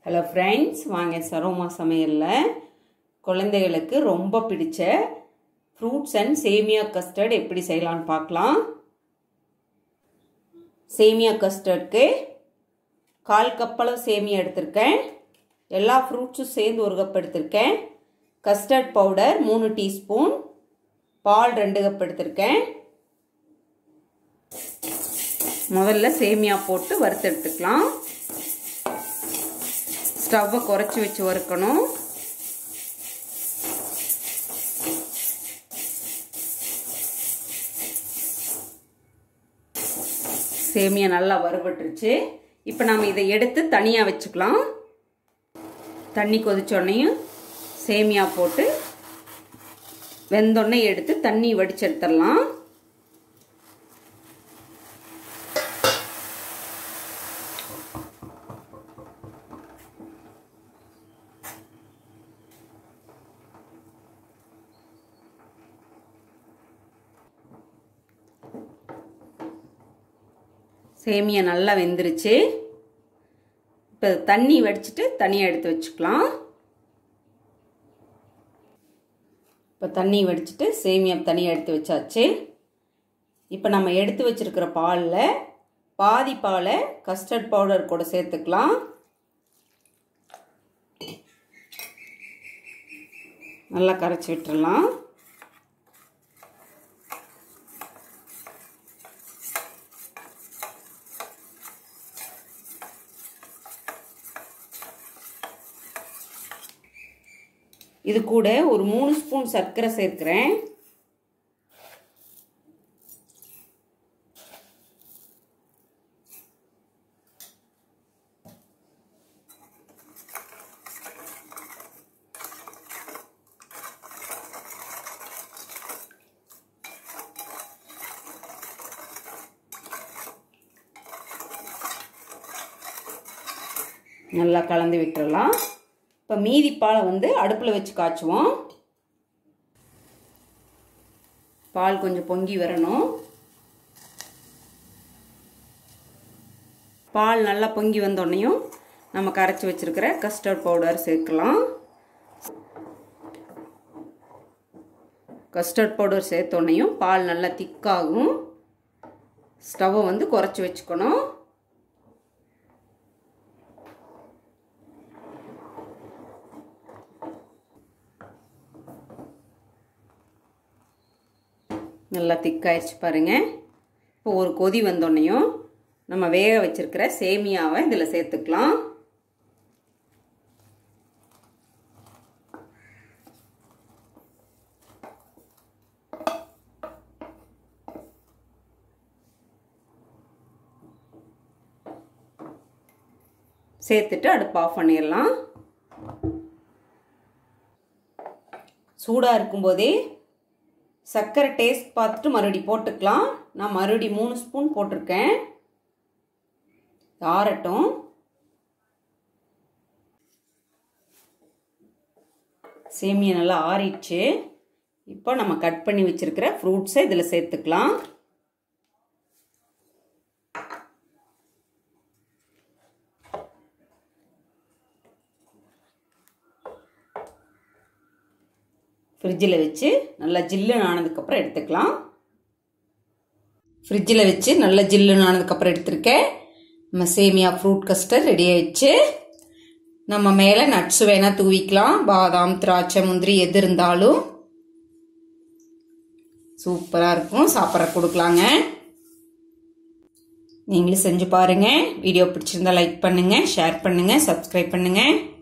hello friends வாங்க சரோமா சமையலில் குழந்தைகளுக்கு ரொம்ப பிடிச்ச ஃப்ரூட்ஸ் அண்ட் சேமியா கஸ்டர்ட் எப்படி செய்யலான்னு பார்க்கலாம் சேமியா கஸ்டர்ட்க்கு கால் கப்பளவு சேமியா எடுத்திருக்கேன் எல்லா ஃப்ரூட்ஸும் சேர்ந்து ஒரு கப் எடுத்திருக்கேன் கஸ்டர்ட் பவுடர் மூணு டீஸ்பூன் பால் ரெண்டு கப் எடுத்திருக்கேன் முதல்ல சேமியா போட்டு வறுத்து எடுத்துக்கலாம் ஸ்டவ்வை குறைச்சி வச்சு வறுக்கணும் சேமியா நல்லா வறுபட்டுருச்சு இப்போ நம்ம இதை எடுத்து தனியாக வச்சுக்கலாம் தண்ணி கொதிச்சோடனையும் சேமியா போட்டு வெந்தொடனே எடுத்து தண்ணி வடிச்சு எடுத்துடலாம் சேமியா நல்லா வெந்துருச்சு இப்போ தண்ணி வடிச்சிட்டு தனியாக எடுத்து வச்சுக்கலாம் இப்போ தண்ணி வடிச்சிட்டு சேமியா தனியாக எடுத்து வச்சாச்சு இப்போ நம்ம எடுத்து வச்சிருக்கிற பாலில் பாதி பாலை கஸ்டர்ட் பவுடர் கூட சேர்த்துக்கலாம் நல்லா கரைச்சி விட்டுறலாம் இது கூட ஒரு மூணு ஸ்பூன் சர்க்கரை சேர்க்கிறேன் நல்லா கலந்து விட்டுறலாம் இப்போ மீதி பாலை வந்து அடுப்பில் வச்சு காய்ச்சுவோம் பால் கொஞ்சம் பொங்கி வரணும் பால் நல்லா பொங்கி வந்தோடனையும் நம்ம கரைச்சி வச்சுருக்கிற கஸ்டர்ட் பவுடர் சேர்க்கலாம் கஸ்டர்ட் பவுடர் சேர்த்தோடனையும் பால் நல்லா திக்காகும் ஸ்டவ்வை வந்து குறைச்சி வச்சுக்கணும் நல்லா திக்காயிடுச்சு பாருங்கள் இப்போ ஒரு கொதி வந்தோடனையும் நம்ம வேக வச்சுருக்கிற சேமியாவை இதில் சேர்த்துக்கலாம் சேர்த்துட்டு அடுப்பு ஆஃப் பண்ணிடலாம் சூடாக இருக்கும்போதே சர்க்கரை டேஸ்ட் பார்த்துட்டு மறுபடி போட்டுக்கலாம் நான் மறுபடி மூணு ஸ்பூன் போட்டிருக்கேன் ஆறட்டும் சேமியா நல்லா ஆறிடுச்சு இப்போ நம்ம கட் பண்ணி வச்சுருக்கிற ஃப்ரூட்ஸை இதில் சேர்த்துக்கலாம் ஃப்ரிட்ஜில் வச்சு நல்லா ஜில்லுன்னு ஆனதுக்கப்புறம் எடுத்துக்கலாம் ஃப்ரிட்ஜில் வச்சு நல்லா ஜில்லுன்னு ஆனதுக்கப்புறம் எடுத்திருக்கேன் நம்ம சேமியா ஃப்ரூட் கஸ்டர் ரெடி ஆயிடுச்சு நம்ம மேலே நட்ஸ் வேணால் தூவிக்கலாம் பாதாம் திராட்சை முந்திரி எது இருந்தாலும் சூப்பராக இருக்கும் சாப்பிட்ற கொடுக்கலாங்க நீங்களும் செஞ்சு பாருங்கள் வீடியோ பிடிச்சிருந்தா லைக் பண்ணுங்கள் ஷேர் பண்ணுங்கள் சப்ஸ்கிரைப் பண்ணுங்கள்